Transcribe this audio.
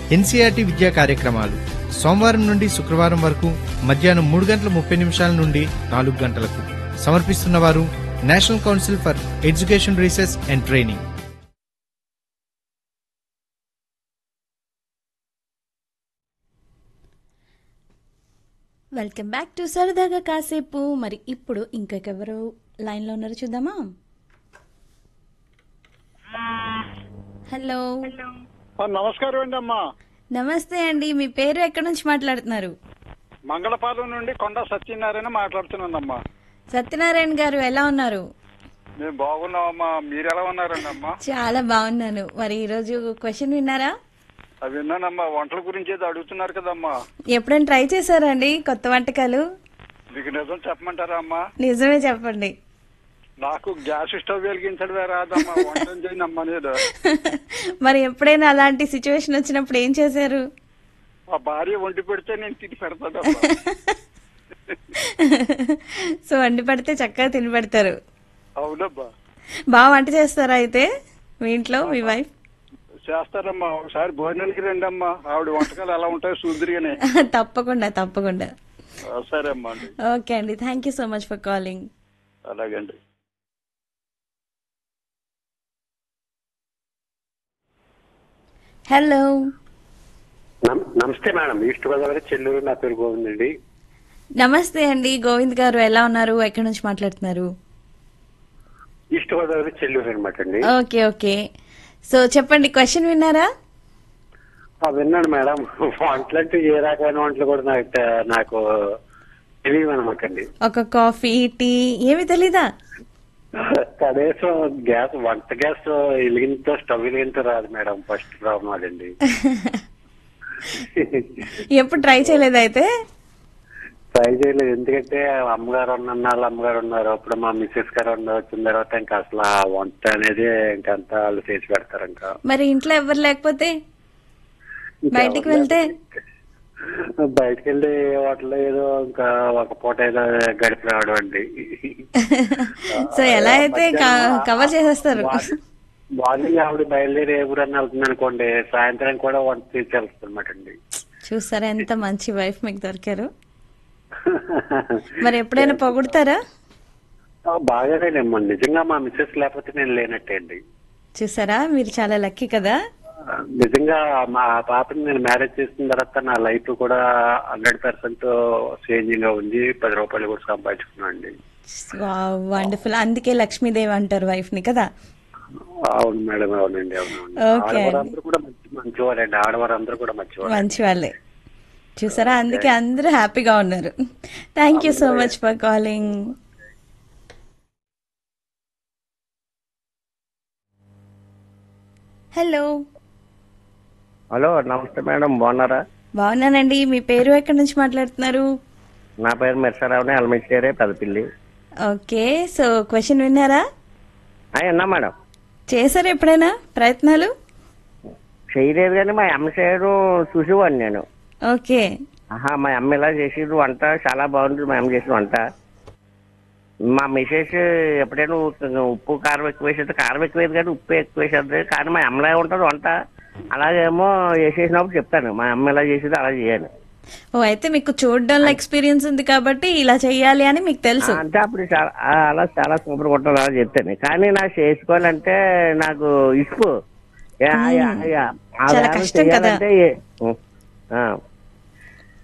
NCERT విద్యా కార్యక్రమాలు సోమవారం నుండి శుక్రవారం వరకు మధ్యాహ్నం మూడు గంటల ముప్పై నిమిషాల నుండి నాలుగు గంటలకు సమర్పిస్తున్నవారు national council for education research and training welcome back to సరదాగా కాసేపు మరి ఇప్పుడు ఇంకెవరు లైన్లో ఉన్నారో చూద్దామా హలో ఆ, నమస్కారం అండి అమ్మా నమస్తే అండి మీ పేరు ఎక్కడి నుంచి మాట్లాడుతున్నారు మంగళపాలెం నుండి కొండ సత్యనారాయణ మాట్లాడుతున్నానమ్మా సత్యనారాయణ గారు ఎలా ఉన్నారు మేము బాగున్నామమ్మా మీరు ఎలా ఉన్నారండి అమ్మా చాలా బాగున్నాను మరి ఈరోజు క్వశ్చన్ విన్నారా అవి విన్నానమ్మా వంటల గురించి ఏదో అడుగుతున్నారు కదమ్మా ఎప్పుడైనా ట్రై చేశారండి కొత్త వంటకాలు మీకు నిజం చెప్పమంటారా అమ్మా నిజమే చెప్పండి నాకు గ్యాస్ స్టవ్ వెలిగించడమే రాదమ్మా వంట చేయనమ్మా నేను మరి ఎప్పుడైనా అలాంటి సిచ్యువేషన్ వచ్చినప్పుడు ఏం చేశారు మా భార్య వండి పెడితే నేను తిని పెడతానమ్మా సో వండి పెడితే చక్కగా తిని పెడతారు అవునమ్మా బాగా వంట చేస్తారా అయితే మీ ఇంట్లో మీ వైఫ్ చేస్తారమ్మా ఒకసారి భోజనానికి రండి అమ్మా ఆవిడ వంటకాలు ఎలా ఉంటాయో చూద్దరిగానే తప్పకుండా తప్పకుండా ఆ, సరే అమ్మా అండి ఓకే అండి thank you so much for calling అలాగండి హలో నమ- నమస్తే మేడం ఈస్ట్ గోదావరి చెల్లూరు నా పేరు గోవింద్ అండి నమస్తే అండి గోవింద్ గారు ఎలా ఉన్నారు ఎక్కడి నుంచి మాట్లాడుతున్నారు ఈస్ట్ గోదావరి చెల్లూరు అనమాట అండి ఓకే ఓకే సో చెప్పండి క్వశ్చన్ విన్నారా ఆ, విన్నాను మేడం వంటలు అంటే ఏ రకమైన వంటలు కూడా నాకు తె- నాకు తెలియదు అనమాట అండి ఒక కాఫీ టీ ఏమి తెలీదా కనీసం గ్యాస్ వంట గ్యాస్ వెలిగింతో స్టవ్ వెలిగింతో రాదు మేడం ఫస్ట్ ప్రాబ్లం అదండి ఎప్పుడు ట్రై చేయలేదు అయితే ట్రై చేయలేదు ఎందుకంటే అమ్మగారు ఉన్న అమ్మగారు ఉన్నారు అప్పుడు మా మిస్సెస్ గారు ఉన్న వచ్చిన తర్వాత ఇంకా అసలు ఆ వంట అనేది ఇంకంతా వాళ్ళు చేసి పెడతారు ఇంకా మరి ఇంట్లో ఎవరు లేకపోతే బయటికి వెళ్తే బయటకు వెళ్ళి హోటల్ ఏదో ఇంకా ఒక పూట ఏదో గడిపి రావడం అండి సో ఎలా అయితే కవర్ చేసేస్తారు మార్నింగ్ ఆవిడ బయలుదేరి ఏ ఊరన్నా వెళ్తుంది అనుకోండి సాయంత్రం కూడా వంట తీసి వెళ్తుంది అనమాట అండి చూసారా ఎంత మంచి వైఫ్ మీకు దొరికారు మరి ఎప్పుడైనా పొగుడతారా బాగానేలేమ్మా నిజంగా మా మిస్సెస్ లేకపోతే నేను లేనట్టే అండి చూసారా మీరు చాలా లక్కీ కదా నిజంగా మా పాపని నేను మ్యారేజ్ చేసిన తర్వాత నా లైఫ్ కూడా హండ్రెడ్ పర్సెంట్ చేంజింగ్ గా ఉంది పది రూపాయలు కూడా సంపాదించుకున్నాను అండి వండర్ఫుల్ అందుకే లక్ష్మీదేవి అంటారు వైఫ్ ని కదా అవును మేడం అవునండి అవునండి Okay. ఆడవారందరూ కూడా మంచి మంచివారండి ఆడవారందరూ కూడా మంచివారు మంచి వాళ్ళే చూసారా అందుకే అందరూ హ్యాపీగా ఉన్నారు thank you so much for calling hello hello నమస్తే మేడం బాగున్నారా బాగున్నానండి మీ పేరు ఎక్కడి నుంచి మాట్లాడుతున్నారు నా పేరు మెర్సరావుని అల్మిస్టేరే పెదపిల్లి ఓకే సో క్వశ్చన్ విన్నారా ఆ, విన్నా మేడం చేశారా ఎప్పుడైనా ప్రయత్నాలు చేయలేదు కానీ మా అమ్మ సైడు చూసేవాడిని నేను ఓకే ఆహా మా అమ్మ ఇలా చేసేది వంట చాలా బాగుంటుంది మా అమ్మ చేసిన వంట మా మిసెస్ ఎప్పుడైనా ఉప్పు- ఉప్పు కారం ఎక్కువ వేసేది కారం ఎక్కువ వేయదు కానీ ఉప్పు ఎక్కువ వేసేది కానీ మా అమ్మలా ఉంటుంది వంట అలాగేమో వేసేసినప్పుడు చెప్తాను మా అమ్మ ఎలా చేసేది అలా చేయాలి ఓ అయితే మీకు చూడడంలో ఎక్స్పీరియన్స్ ఉంది కాబట్టి ఇలా చెయ్యాలి అని మీకు తెలుసు అంటే అప్పుడు చాలా ఆ, అలా చాలా సూపర్ కొట్టాలి అలా చెప్తాను కానీ నాకు చేసుకోవాలంటే నాకు ఇసుకు ఏ, ఆ, ఆ, ఆ, ఆ చాలా వేళ కష్టం కదా. చేయాలంటే ఏ- ఉం.